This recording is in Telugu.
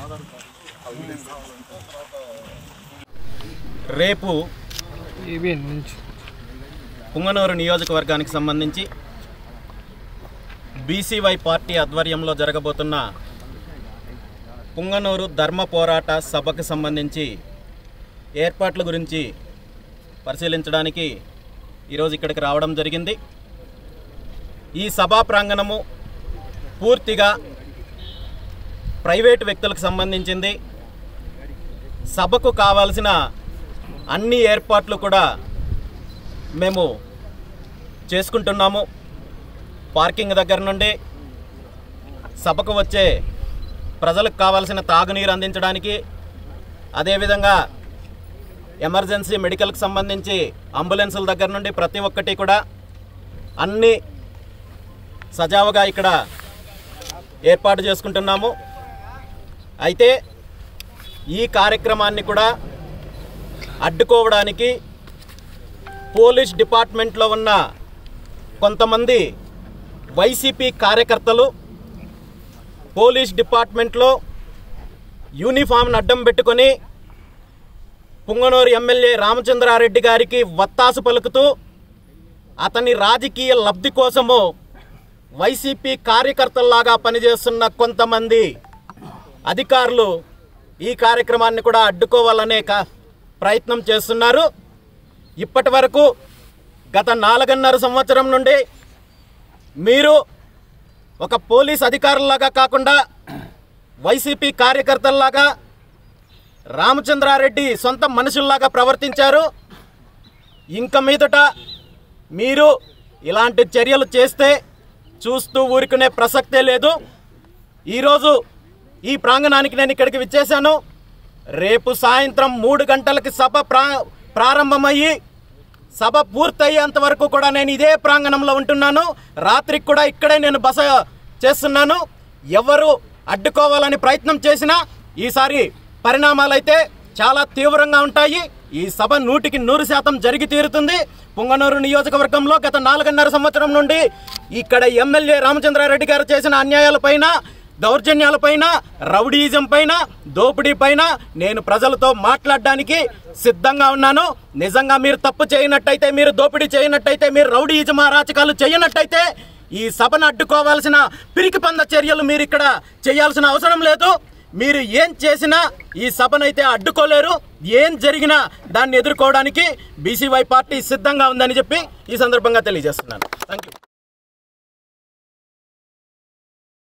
రేపు ఏబిఎన్ నుంచి పుంగనూరు నియోజకవర్గానికి సంబంధించి బీసీవై పార్టీ ఆధ్వర్యంలో జరగబోతున్న పుంగనూరు ధర్మ పోరాట సభకు సంబంధించి ఏర్పాట్ల గురించి పరిశీలించడానికి ఈరోజు ఇక్కడికి రావడం జరిగింది ఈ సభా ప్రాంగణము పూర్తిగా ప్రైవేటు వ్యక్తులకు సంబంధించింది సభకు కావాల్సిన అన్ని ఏర్పాట్లు కూడా మేము చేసుకుంటున్నాము పార్కింగ్ దగ్గర నుండి సభకు వచ్చే ప్రజలకు కావాల్సిన తాగునీరు అందించడానికి అదేవిధంగా ఎమర్జెన్సీ మెడికల్కి సంబంధించి అంబులెన్సుల దగ్గర నుండి ప్రతి ఒక్కటి కూడా అన్ని సజావుగా ఇక్కడ ఏర్పాటు చేసుకుంటున్నాము అయితే ఈ కార్యక్రమాన్ని కూడా అడ్డుకోవడానికి పోలీస్ డిపార్ట్మెంట్లో ఉన్న కొంతమంది వైసీపీ కార్యకర్తలు పోలీస్ డిపార్ట్మెంట్లో యూనిఫామ్ను అడ్డం పెట్టుకొని పుంగనూరు ఎమ్మెల్యే రామచంద్రారెడ్డి గారికి వత్తాసు పలుకుతూ అతని రాజకీయ లబ్ధి కోసము వైసీపీ కార్యకర్తల్లాగా పనిచేస్తున్న కొంతమంది అధికారులు ఈ కార్యక్రమాన్ని కూడా అడ్డుకోవాలనే కా- ప్రయత్నం చేస్తున్నారు ఇప్పటి వరకు గత నాలుగున్నర సంవత్సరం నుండి మీరు ఒక పోలీస్ అధికారులాగా కాకుండా వైసీపీ కార్యకర్తల్లాగా రామచంద్రారెడ్డి సొంత మనుషుల్లాగా ప్రవర్తించారు ఇంక మీదట మీరు ఇలాంటి చర్యలు చేస్తే చూస్తూ ఊరుకునే ప్రసక్తే లేదు ఈరోజు ఈ ప్రాంగణానికి నేను ఇక్కడికి విచ్చేశాను రేపు సాయంత్రం మూడు గంటలకి సభ ప్రా ప్రారంభమయ్యి సభ పూర్తయ్యేంత వరకు కూడా నేను ఇదే ప్రాంగణంలో ఉంటున్నాను రాత్రికి కూడా ఇక్కడే నేను బస చేస్తున్నాను ఎవరు అడ్డుకోవాలని ప్రయత్నం చేసినా ఈసారి పరిణామాలైతే చాలా తీవ్రంగా ఉంటాయి ఈ సభ నూటికి నూరు శాతం జరిగి తీరుతుంది పుంగనూరు నియోజకవర్గంలో గత నాలుగున్నర సంవత్సరం నుండి ఇక్కడ ఎమ్మెల్యే రామచంద్రారెడ్డి గారు చేసిన అన్యాయాలపైన దౌర్జన్యాలపైన రౌడీయిజం పైన దోపిడీ పైన నేను ప్రజలతో మాట్లాడడానికి సిద్ధంగా ఉన్నాను నిజంగా మీరు తప్పు చేయనట్టయితే మీరు దోపిడీ చేయనట్టయితే మీరు రౌడీయిజం అరాచకాలు చేయనట్టయితే ఈ సభను అడ్డుకోవాల్సిన పిరికి పంద చర్యలు మీరు ఇక్కడ చేయాల్సిన అవసరం లేదు మీరు ఏం చేసినా ఈ సభనైతే అడ్డుకోలేరు ఏం జరిగినా దాన్ని ఎదుర్కోవడానికి బీసీవై పార్టీ సిద్ధంగా ఉందని చెప్పి ఈ సందర్భంగా తెలియజేస్తున్నాను థ్యాంక్ యూ